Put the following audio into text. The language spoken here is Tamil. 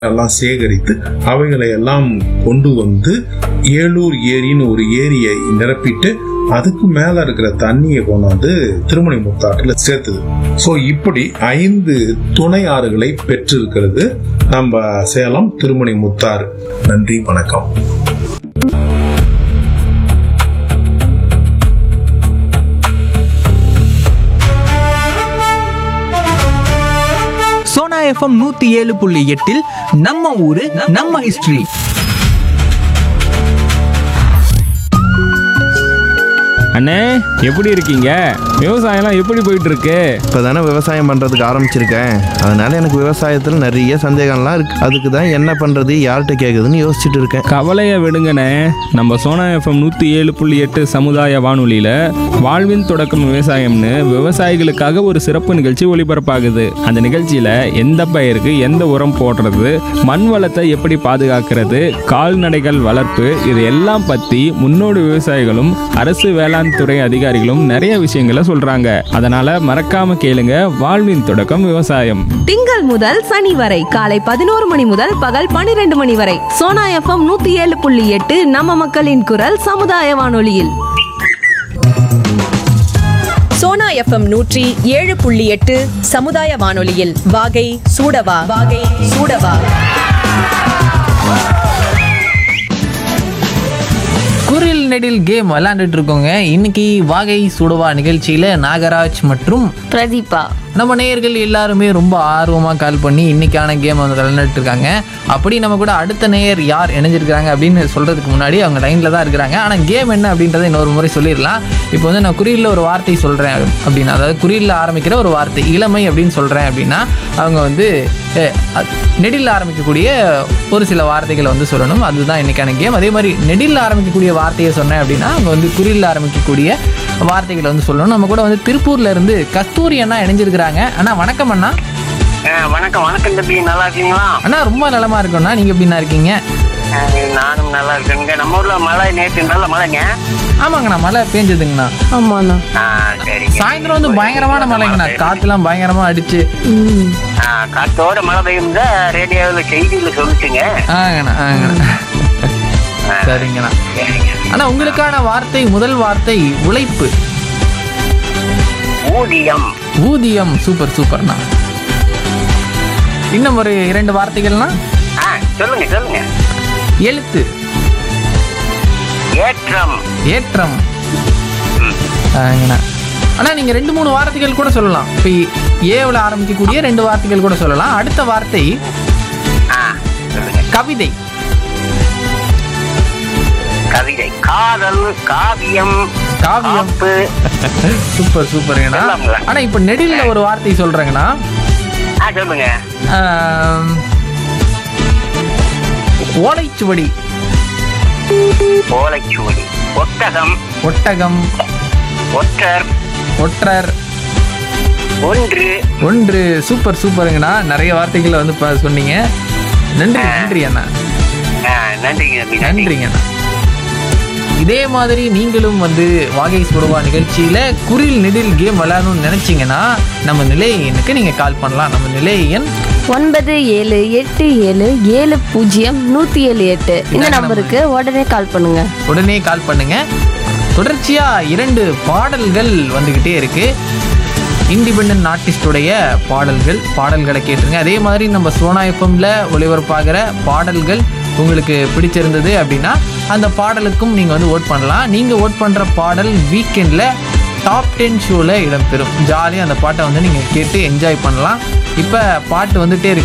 எல்லாம் சேகரித்து அவைகளை எல்லாம் கொண்டு வந்து ஏலூர் ஏரின்னு ஒரு ஏரியை நிரப்பிட்டு அதுக்கு மேல இருக்கிற தண்ணியை கொண்டாந்து திருமணி முத்தாற்றுல சேர்த்துது சோ இப்படி ஐந்து துணை ஆறுகளை பெற்றிருக்கிறது நம்ம சேலம் திருமணி முத்தாறு நன்றி வணக்கம் சோனா எஃப்எம் நூத்தி ஏழு புள்ளி எட்டில் நம்ம ஊரு நம்ம ஹிஸ்டரி அண்ணே எப்படி இருக்கீங்க விவசாயம்லாம் எப்படி போயிட்டு இருக்கு இப்போ தானே விவசாயம் பண்ணுறதுக்கு ஆரம்பிச்சிருக்கேன் அதனால எனக்கு விவசாயத்தில் நிறைய சந்தேகம்லாம் இருக்கு அதுக்கு தான் என்ன பண்ணுறது யார்கிட்ட கேட்குதுன்னு யோசிச்சுட்டு இருக்கேன் கவலையை விடுங்கண்ணே நம்ம சோனா எஃப்எம் நூற்றி ஏழு புள்ளி எட்டு சமுதாய வானொலியில் வாழ்வின் தொடக்கம் விவசாயம்னு விவசாயிகளுக்காக ஒரு சிறப்பு நிகழ்ச்சி ஒளிபரப்பாகுது அந்த நிகழ்ச்சியில் எந்த பயிருக்கு எந்த உரம் போடுறது மண் வளத்தை எப்படி பாதுகாக்கிறது கால்நடைகள் வளர்ப்பு இது எல்லாம் பற்றி முன்னோடி விவசாயிகளும் அரசு வேளாண் துறை அதிகாரிகளும் நிறைய விஷயங்களை சொல்கிறாங்க அதனால் மறக்காம கேளுங்க வாழ்வின் தொடக்கம் விவசாயம் திங்கள் முதல் சனி வரை காலை பதினோரு மணி முதல் பகல் பனிரெண்டு மணி வரை சோனா எஃப்எம் நூத்தி ஏழு புள்ளி எட்டு நம்ம மக்களின் குரல் சமுதாய வானொலியில் சோனா எஃப்எம் நூற்றி ஏழு புள்ளி எட்டு சமுதாய வானொலியில் வாகை சூடவா வாகை சூடவா குரில் நெடில் கேம் விளையாண்டுட்டு இருக்கோங்க இன்னைக்கு வாகை சுடுவா நிகழ்ச்சியில நாகராஜ் மற்றும் பிரதீபா நம்ம நேயர்கள் எல்லாருமே ரொம்ப ஆர்வமாக கால் பண்ணி இன்னைக்கான கேம் வந்து விளையாண்டுட்டு இருக்காங்க அப்படி நம்ம கூட அடுத்த நேயர் யார் இணைஞ்சிருக்காங்க அப்படின்னு சொல்றதுக்கு முன்னாடி அவங்க லைனில் தான் இருக்கிறாங்க ஆனால் கேம் என்ன அப்படின்றத இன்னொரு முறை சொல்லிடலாம் இப்போ வந்து நான் குறியில் ஒரு வார்த்தை சொல்கிறேன் அப்படின்னா அதாவது குறியில் ஆரம்பிக்கிற ஒரு வார்த்தை இளமை அப்படின்னு சொல்கிறேன் அப்படின்னா அவங்க வந்து அஹ், அ- நெடில் ஆரம்பிக்கக்கூடிய ஒரு சில வார்த்தைகளை வந்து சொல்லணும் அதுதான் இன்னைக்கான கேம் அதே மாதிரி நெடில் ஆரம்பிக்கக்கூடிய வார்த்தையை சொன்னேன் அப்படின்னா அவங்க வந்து குறியில் ஆரம்பிக்கக்கூடிய வார்த்தைகளை வந்து சொல்லணும் நம்ம கூட வந்து திருப்பூர்ல இருந்து கஸ்தூரி அண்ணா இணைஞ்சிருக்கிறாங்க அண்ணா வணக்கம் அண்ணா ஆ, வணக்கம் வணக்கம் தம்பி நல்லா இருக்கீங்களா அண்ணா ரொம்ப நலமா இருக்கோண்ணா நீங்க எப்படிண்ணா இருக்கீங்க ஆ, நானும் நல்லா இருக்கேங்க நம்ம ஊர்ல மழை நேற்று நல்ல மழைங்க ஆமாங்கண்ணா மழை பேஞ்சதுங்கண்ணா ஆமாண்ணா ஆ, சரிங்க சாயந்தரம் வந்து பயங்கரமான மழைங்கண்ணா காத்துலாம் பயங்கரமா அடிச்சு ஆ, காத்தோட மழை பெய்யும் ரேடியோவில் செய்தியில் சொல்லிச்சுங்க ஆங்கண்ணா ஆங்கண்ணா சரிங்கண்ணா சரிங்க அண்ணா உங்களுக்கான வார்த்தை முதல் வார்த்தை உழைப்பு ஊதியம் ஊதியம் சூப்பர் சூப்பர்ண்ணா இன்னும் ஒரு இரண்டு வார்த்தைகள்னா ஆ சொல்லுங்க சொல்லுங்க எழுத்து ஏற்றம் ஏற்றம் ஆங்கண்ணா அண்ணா நீங்க ரெண்டு மூணு வார்த்தைகள் கூட சொல்லலாம் இப்போ ஏவில் ஆரம்பிக்கக்கூடிய ரெண்டு வார்த்தைகள் கூட சொல்லலாம் அடுத்த வார்த்தை ஆ சொல்லுங்க கவிதை கவிதை காதல் காவியம் காவியம் காப்பு சூப்பர் சூப்பருங்கண்ணா எல்லாம்ல. ஆனா இப்போ நெடில்ல ஒரு வார்த்தை சொல்றேங்கண்ணா ஆ சொல்லுங்க ஆம், ஓலைச்சுவடி ஓலைச்சுவடி ஒட்டகம் ஒட்டகம் ஒற்றர் ஒற்றர் ஒன்று ஒன்று சூப்பர் சூப்பருங்கண்ணா நிறைய வார்த்தைகளை வந்து இப்ப சொன்னீங்க நன்றி நன்றி அண்ணா ஆ, நன்றிங்க தம்பி நன்றி நன்றிங்க அண்ணா இதே மாதிரி நீங்களும் வந்து வாகை சுடுவா நிகழ்ச்சியில குரில் நெடில் கேம் விளையாடணும்னு நினைச்சீங்கன்னா நம்ம நிலையனுக்கு நீங்க கால் பண்ணலாம் நம்ம நிலைய எண் ஒன்பது ஏழு எட்டு ஏழு ஏழு பூஜ்ஜியம் நூத்தி ஏழு எட்டு இந்த நம்பருக்கு உடனே கால் பண்ணுங்க உடனே கால் பண்ணுங்க தொடர்ச்சியா இரண்டு பாடல்கள் வந்துகிட்டே இருக்கு இண்டிபெண்ட் ஆர்டிஸ்டுடைய பாடல்கள் பாடல்களை கேட்டுருங்க அதே மாதிரி நம்ம சோனா எஃப்எம்ல ஒளிபரப்பாகிற பாடல்கள் உங்களுக்கு பிடிச்சிருந்தது அப்படின்னா அந்த பாடலுக்கும் நீங்கள் வந்து ஓட் பண்ணலாம் நீங்கள் ஓட் பண்ணுற பாடல் வீக்கெண்டில் டாப் டென் ஷோவில் இடம்பெறும் ஜாலியாக அந்த பாட்டை வந்து நீங்கள் கேட்டு என்ஜாய் பண்ணலாம் இப்போ பாட்டு வந்துட்டே இருக்கு